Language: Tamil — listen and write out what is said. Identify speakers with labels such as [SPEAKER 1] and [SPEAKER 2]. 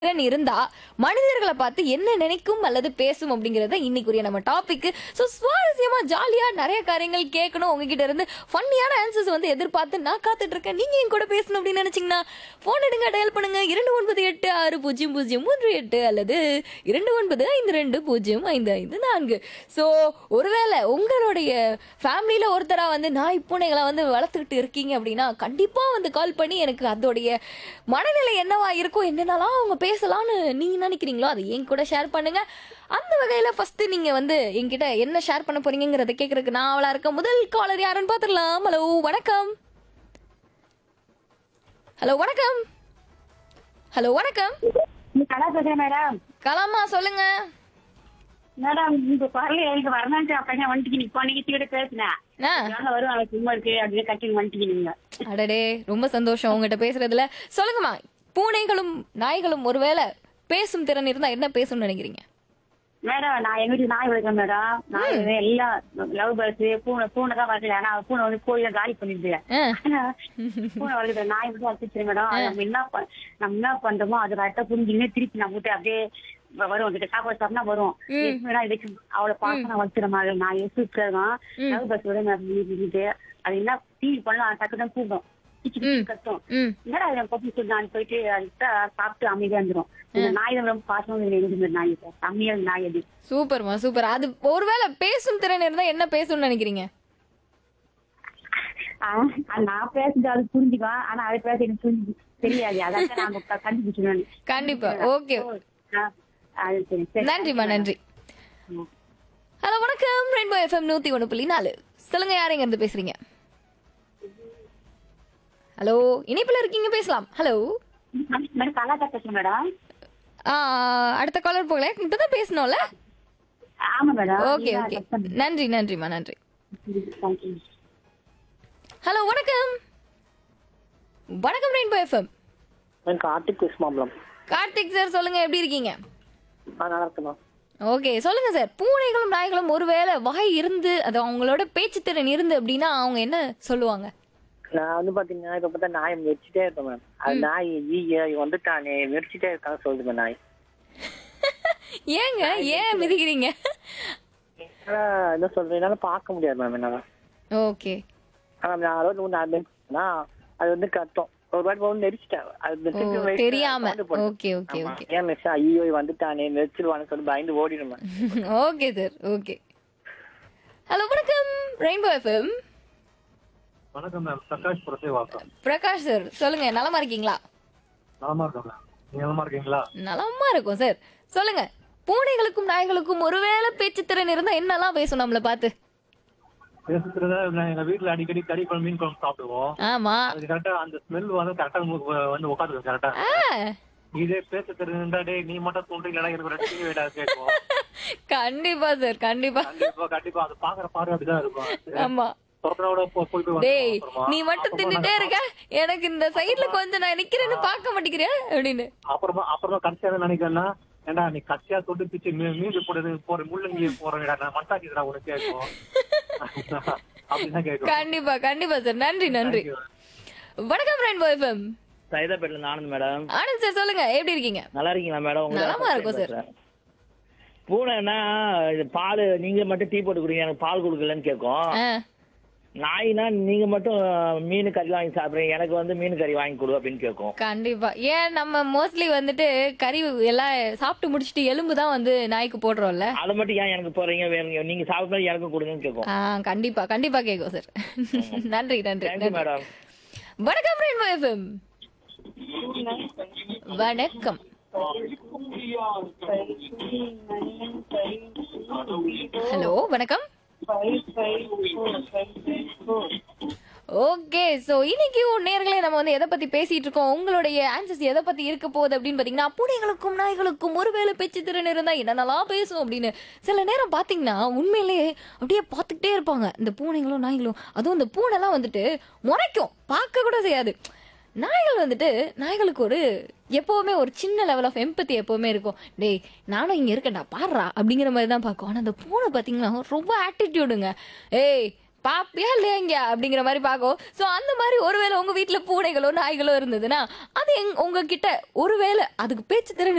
[SPEAKER 1] திறன் இருந்தா மனிதர்களை பார்த்து என்ன நினைக்கும் அல்லது பேசும் அப்படிங்கறத இன்னைக்குரிய நம்ம டாபிக் சோ சுவாரஸ்யமா ஜாலியா நிறைய காரியங்கள் கேட்கணும் உங்ககிட்ட இருந்து ஃபன்னியான ஆன்சர்ஸ் வந்து எதிர்பார்த்து நான் காத்துட்டு இருக்கேன் நீங்க என் கூட பேசணும் அப்படின்னு நினைச்சீங்கன்னா போன் எடுங்க டயல் பண்ணுங்க இரண்டு ஒன்பது எட்டு ஆறு பூஜ்ஜியம் பூஜ்ஜியம் மூன்று எட்டு அல்லது இரண்டு ஒன்பது ஐந்து ரெண்டு பூஜ்ஜியம் ஐந்து ஐந்து நான்கு சோ ஒருவேளை உங்களுடைய ஃபேமிலியில ஒருத்தரா வந்து நாய் பூனைகளை வந்து வளர்த்துக்கிட்டு இருக்கீங்க அப்படின்னா கண்டிப்பா வந்து கால் பண்ணி எனக்கு அதோடைய மனநிலை என்னவா இருக்கும் என்னென்னலாம் அவங்க பேசலாம்னு நீங்க நினைக்கிறீங்களோ அதை என் கூட ஷேர் பண்ணுங்க அந்த வகையில ஃபர்ஸ்ட் நீங்க வந்து என்கிட்ட என்ன ஷேர் பண்ண போறீங்கிறத கேட்கறதுக்கு நான் அவளா இருக்க முதல் காலர் யாருன்னு பாத்துடலாம் ஹலோ வணக்கம் ஹலோ வணக்கம் ஹலோ வணக்கம்
[SPEAKER 2] நல்லா பேசுறேன் மேடம்
[SPEAKER 1] கலாமா சொல்லுங்க
[SPEAKER 2] மேடம் இந்த குரல் எனக்கு வரணும்னு அப்பதான் வந்துட்டு நீ பொண்ணுக்கு கிட்ட பேசினேன்
[SPEAKER 1] ஆ
[SPEAKER 2] நாங்க வரும் அவன் சும்மா இருக்கு அப்படின்னு கட்டி வந்துட்டு நீங்க
[SPEAKER 1] அடடே ரொம்ப சந்தோஷம் உங்ககிட்ட பேசுறதுல சொல்லுங்கம்மா பூனைகளும் நாய்களும் ஒருவேளை பேசும் திறன் இருந்தா என்ன பேசும்னு நினைக்கிறீங்க
[SPEAKER 2] மேடம் நான் எங்க வீட்டுக்கு நாய் வளர்க்கேன் மேடம் நாய் வந்து எல்லாம் லவ் பேர்ஸ் பூனை பூனை தான் வளர்க்கல ஆனா பூனை வந்து கோயில காலி பண்ணிடுது
[SPEAKER 1] ஆ,
[SPEAKER 2] பூனை வளர்க்குற நாய் மட்டும் வளர்த்துச்சு மேடம் அது நம்ம என்ன பண்- நம்ம என்ன பண்றோமோ அது கரெக்டா புரிஞ்சுக்கினே திருப்பி நம்ம கிட்ட அப்படியே வ- வரும் கிட்ட சாப்பாடு சாப்பிட்டா வரும் வேணா இதுக்கு அவளை பார்க்க நான் வளர்த்துற மாதிரி நான் சூப்பர் தான் லவ் பேர்ஸ் விட இருந்துட்டு அது என்ன டிவி பண்ணலாம் டக்கு தான் கூப்பிடும் கிச்சு கிச்சு கத்தும்
[SPEAKER 1] ம்
[SPEAKER 2] என்னடா இதை பத்தி நான் போயிட்டு அதுக்கிட்ட சாப்பிட்டு அமைதியா இருந்துரும் இந்த நாய் தான் ரொம்ப பாசம் எழுதுமே நாய் சார் செம்மையா நாய் அது
[SPEAKER 1] சூப்பர்மா சூப்பர் அது ஒருவேளை பேசும் திறன் இருந்தா என்ன பேசும்னு நினைக்கிறீங்க
[SPEAKER 2] ஆஹ் அது நான் பேசுறது அது புரிஞ்சுக்குவேன் ஆனா அது பேச எனக்கு புரிஞ்சு தெரியாது அதான் நாங்க க- கண்டுபிடிச்சிடுவோம்
[SPEAKER 1] கண்டிப்பா ஓகே
[SPEAKER 2] ஆஹ் அது சரி சரி
[SPEAKER 1] நன்றிம்மா நன்றி ஹலோ வணக்கம் ரெயின்போ எஃப்எம் நூத்தி ஒன்று புள்ளி நாலு சொல்லுங்க யார் எங்க இருந்து பேசுறீங்க ஹலோ இணைப்புல இருக்கீங்க பேசலாம் ஹலோ
[SPEAKER 2] மேடம் கலாக்கா பேசுறேன் மேடம்
[SPEAKER 1] ஆ, அடுத்த காலர் போகல இப்பதான் பேசணும்ல
[SPEAKER 2] ஆமா மேடம்
[SPEAKER 1] ஓகே ஓகே நன்றி நன்றிம்மா நன்றி
[SPEAKER 2] தேங்க்யூ
[SPEAKER 1] ஹலோ வணக்கம் வணக்கம் ரெயின்போ எஃப்எம்
[SPEAKER 3] எனக்கு ஆர்டிக் குவிஸ் மாம்பழம்
[SPEAKER 1] கார்த்திக் சார் சொல்லுங்க எப்படி இருக்கீங்க
[SPEAKER 3] ஆ நல்லா இருக்குண்ணா
[SPEAKER 1] ஓகே சொல்லுங்க சார் பூனைகளும் நாய்களும் ஒருவேளை வாய் இருந்து அது அவங்களோட பேச்சுத்திறன் இருந்து அப்படின்னா அவங்க என்ன சொல்லுவாங்க
[SPEAKER 3] நான் வந்து பாத்தீங்கன்னா இப்ப பார்த்தா நாய் மெரிச்சிட்டே இருக்கேன் மேம் அது நாய் ஈய வந்துட்டானே மெரிச்சிட்டே இருக்கான்னு சொல்லுது மேம் நாய்
[SPEAKER 1] ஏங்க ஏன் மிதிக்கிறீங்க
[SPEAKER 3] ஆனா, என்ன சொல்றேன் என்னால பார்க்க முடியாது மேம் என்னால
[SPEAKER 1] ஓகே
[SPEAKER 3] ஆனா நான் அதாவது ஒன்று ஆரம்பிச்சுன்னா அது வந்து கத்தம் ஒரு வாட்டி வந்து நெரிச்சிட்டேன் அது
[SPEAKER 1] ஓ,
[SPEAKER 3] திருப்பி வெயிட்
[SPEAKER 1] தெரியாம.
[SPEAKER 3] பண்ணி போட்டு.
[SPEAKER 1] ஓகே, ஓகே,
[SPEAKER 3] ஆமா.
[SPEAKER 1] ஓகே.
[SPEAKER 3] ஏன் மிஸ் ஐயோ வந்துட்டானே நெரிச்சிருவான்னு சொல்லி பயந்து ஓடிடும் ma'am
[SPEAKER 1] okay sir okay hello வணக்கம் ரெயின்போ எஃப்எம்
[SPEAKER 4] வணக்கம் மேம் பிரகாஷ் புரசேவாக்கம்
[SPEAKER 1] பிரகாஷ் சார் சொல்லுங்க நலமா இருக்கீங்களா
[SPEAKER 4] நலமா இருக்கேன் மேம் நீங்க நலமா இருக்கீங்களா
[SPEAKER 1] நலமா இருக்கும் சார் சொல்லுங்க பூனைகளுக்கும் நாய்களுக்கும் ஒருவேளை பேச்சுத்திறன் இருந்தா என்னெல்லாம் பேசும் நம்மள பார்த்து
[SPEAKER 4] பேசுறத நான் எங்க வீட்டுல அடிக்கடி கறி குழம்பு மீன் குழம்பு சாப்பிடுவோம்
[SPEAKER 1] ஆமா
[SPEAKER 4] அது கரெக்டா அந்த ஸ்மெல் வந்து கரெக்டா வந்து உட்காந்துக்கும் கரெக்டா
[SPEAKER 1] ஆ,
[SPEAKER 4] இதே பேச தெரிஞ்சா டேய் நீ மட்டும் தோன்றி இல்லடா இருக்கிற டிவி வேடா கேட்கும்
[SPEAKER 1] கண்டிப்பா சார் கண்டிப்பா
[SPEAKER 4] கண்டிப்பா கண்டிப்பா அது பாக்குற பாரு அப்படிதான் இருக்கும்
[SPEAKER 1] ஆமா
[SPEAKER 4] தொடரோட போய் போய் போய்
[SPEAKER 1] டேய்
[SPEAKER 4] வந்துருவோம் அப்புறமா.
[SPEAKER 1] நீ மட்டும்
[SPEAKER 4] அப்புறமா
[SPEAKER 1] தின்னுட்டே
[SPEAKER 4] நாங்க-
[SPEAKER 1] இருக்க எனக்கு இந்த சைடுல கொஞ்சம் நான் நிக்கிறேன்னு பார்க்க மாட்டேங்கிறியா அப்படின்னு
[SPEAKER 4] அப்புறமா அப்புறமா கடைசியா என்ன நினைக்கிறேன்னா ஏண்டா நீ கடைசியா தொட்டு பிச்சு மீ- மீன் போடுறது போற முள்ளங்கி போறேன்டா நான் மட்டாக்கிதுடா உனக்கு கேட்கும் அப்படிதான் கேட்கும்
[SPEAKER 1] கண்டிப்பா கண்டிப்பா சார் நன்றி நன்றி
[SPEAKER 4] Thank you.
[SPEAKER 1] வணக்கம் ரெயின்போ எஃப்எம்
[SPEAKER 3] சைதாப்பேட்டில் ஆனந்த் மேடம்
[SPEAKER 1] ஆனந்த் சார் சொல்லுங்க எப்படி இருக்கீங்க
[SPEAKER 3] நல்லா இருக்கீங்களா மேடம் உங்க
[SPEAKER 1] நலமா இருக்கும் சார்.
[SPEAKER 3] பூனைன்னா இது பால் நீங்க மட்டும் டீ போட்டு குடிங்க எனக்கு பால் கொடுக்கலன்னு கேட்கும்
[SPEAKER 1] ஆ,
[SPEAKER 3] நாய்னா நீங்க மட்டும் மீன் கறி வாங்கி சாப்பிடுறீங்க எனக்கு வந்து மீன் கறி வாங்கி கொடு அப்படின்னு கேட்கும்
[SPEAKER 1] கண்டிப்பா ஏன் நம்ம மோஸ்ட்லி வந்துட்டு கறி எல்லாம் சாப்பிட்டு முடிச்சிட்டு எலும்பு தான் வந்து நாய்க்கு போடுறோம்ல
[SPEAKER 3] அதை மட்டும் ஏன் எனக்கு போறீங்க வேணுங்க நீங்க சாப்பிட்டா எனக்கு கொடுங்கன்னு கேட்கும்
[SPEAKER 1] ஆ கண்டிப்பா கண்டிப்பா கேட்கும் சார் நன்றி நன்றி
[SPEAKER 3] தேங்க்யூ
[SPEAKER 1] நன்றி
[SPEAKER 3] மேடம்
[SPEAKER 1] வணக்கம் ரெயின்போ எஃப்எம் வணக்கம் ஹலோ வணக்கம் ஓகே சோ இன்னைக்கு நேர்களே நம்ம வந்து எதை பத்தி பேசிட்டு இருக்கோம் உங்களுடைய ஆன்சர்ஸ் எதை பத்தி இருக்க போகுது அப்படின்னு பாத்தீங்கன்னா பூனைகளுக்கும் நாய்களுக்கும் ஒருவேளை பேச்சு திறன் இருந்தா என்னென்னலாம் பேசும் அப்படின்னு சில நேரம் பாத்தீங்கன்னா உண்மையிலேயே அப்படியே பார்த்துக்கிட்டே இருப்பாங்க இந்த பூனைகளும் நாய்களும் அதுவும் இந்த பூனைலாம் வந்துட்டு முறைக்கும் பார்க்க கூட செய்யாது நாய்கள் வந்துட்டு நாய்களுக்கு ஒரு எப்பவுமே ஒரு சின்ன லெவல் ஆஃப் எம்பத்தி எப்பவுமே இருக்கும் டேய் நானும் இங்க இருக்கேன்டா பாடுறா அப்படிங்கிற மாதிரி தான் பார்க்கும் ஆனா அந்த பூனை பாத்தீங்கன்னா ரொம்ப ஆட்டிடியூடுங்க ஏய் பாப்பியா இல்லையா இங்க அப்படிங்கிற மாதிரி பார்க்கும் ஸோ அந்த மாதிரி ஒருவேளை உங்க வீட்டுல பூனைகளோ நாய்களோ இருந்ததுன்னா அது எங் உங்ககிட்ட ஒருவேளை அதுக்கு பேச்சு திறன்